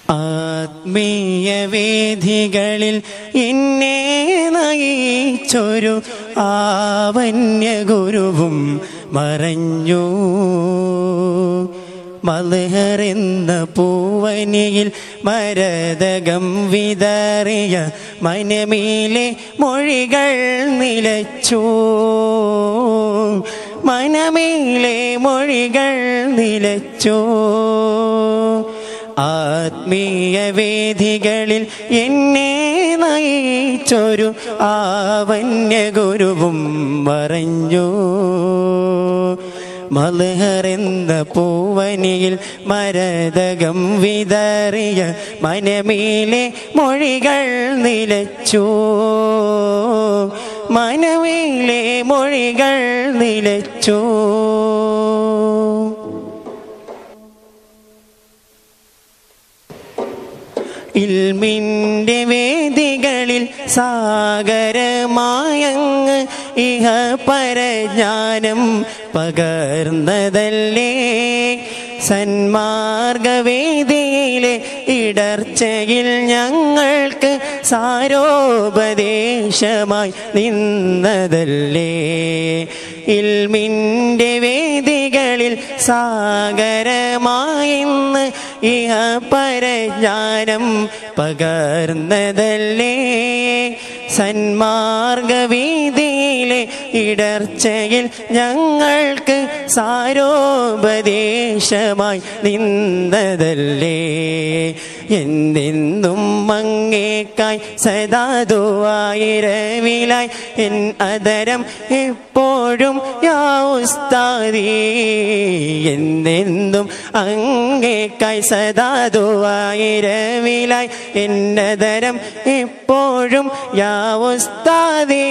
ആത്മീയ വേദികളിൽ എന്നെ നയിച്ചൊരു ആവന്യ ഗുരുവും മറഞ്ഞു മലഹറെന്ന പൂവനിയിൽ മരതകം വിതറിയ മനമീലെ മൊഴികൾ നിലച്ചു മനമീലെ മൊഴികൾ നിലച്ചു ആത്മീയ വേദികളിൽ എന്നെ നയിച്ചൊരു ആവന്യ ഗുരുവും മറഞ്ഞു മലഹറെന്ന പൂവനിയിൽ മരതകം വിതറിയ മനമീലെ മൊഴികൾ നിലച്ചു മനമീലെ മൊഴികൾ നിലച്ചു ഇൽമിൻ്റെ വേദികളിൽ സാഗരമായങ്ങ് ഇഹ പരജ്ഞാനം പകർന്നതല്ലേ സന്മാർഗവേദിയിലെ ഇടർച്ചയിൽ ഞങ്ങൾക്ക് സാരോപദേശമായി നിന്നതല്ലേ ഇൽമിൻ്റെ വേദികളിൽ സാഗരമായിന്ന് ഇഹ പരജ്ഞാനം പകർന്നതല്ലേ സന്മാർഗവീതിയിലെ ഇടർച്ചയിൽ ഞങ്ങൾക്ക് സാരോപദേശമായി നിന്നതല്ലേ എന്തെന്നും മങ്ങേക്കായി സദാതുവായിരവിലായി എൻ അതരം എപ്പോഴും യാ ഉസ്താദി എന്തെന്നും അങ്ങേക്കായി സദാതുവായിരവിലായി എന്നതരം എപ്പോഴും യാ ഉസ്താദി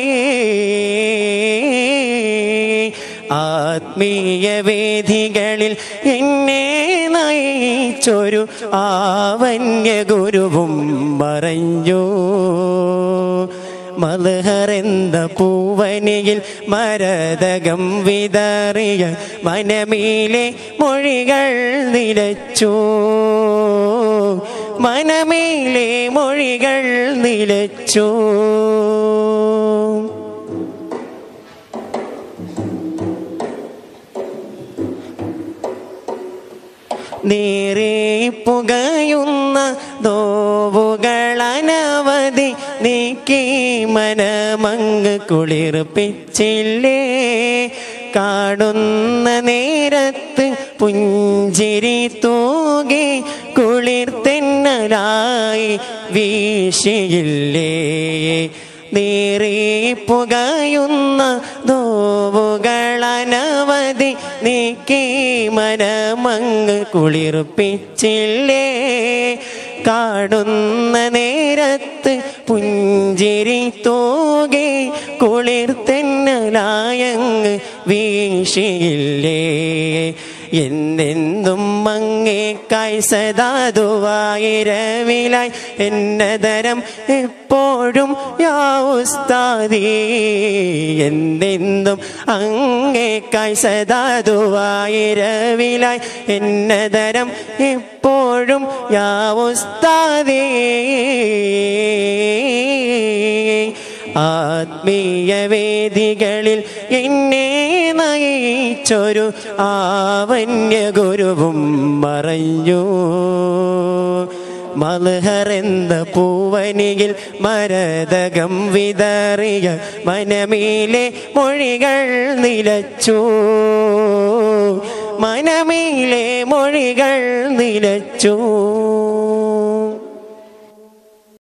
ആത്മീയ വേദികളിൽ എന്നെ നയിച്ചൊരു ആവന്യ ഗുരുവും മറഞ്ഞു മലഹറെന്ന പൂവനിയിൽ മരതകം വിതറിയ മനമീലെ മൊഴികൾ നിലച്ചു മനമീലെ മൊഴികൾ നിലച്ചു നേരെ പുകയുന്ന നോവുകൾ അനവധി നീക്കി മനമങ്ങ് കുളിർപ്പിച്ചില്ലേ കാണുന്ന നേരത്ത് പുഞ്ചിരി തൂകി കുളിർത്തെന്നലായി വീശിയില്ലേ നേരെ പുകയുന്ന നോവുകൾ അനവധി നീക്കി മനമങ്ങ് കുളിർപ്പിച്ചില്ലേ കാണുന്ന നേരത്ത് പുഞ്ചിരി തൂകി കുളിർത്തെന്നലായങ്ങ് വീശിയില്ലേ എന്നെന്നും മങ്ങേക്കായി സദാതുവായിരവിലായി എന്നതരം എപ്പോഴും യാ ഉസ്താദി എന്നെന്നും അങ്ങേക്കായി സദാതുവായിരവിലായി എന്നതരം എപ്പോഴും യാ ഉസ്താദി ആത്മീയ വേദികളിൽ എന്നെ നയിച്ചൊരു ആവന്യ ഗുരുവും മറഞ്ഞു മലഹറെന്ന പൂവനിയിൽ മരതകം വിതറിയ മനമീലെ മൊഴികൾ നിലച്ചു മനമീലെ മൊഴികൾ നിലച്ചു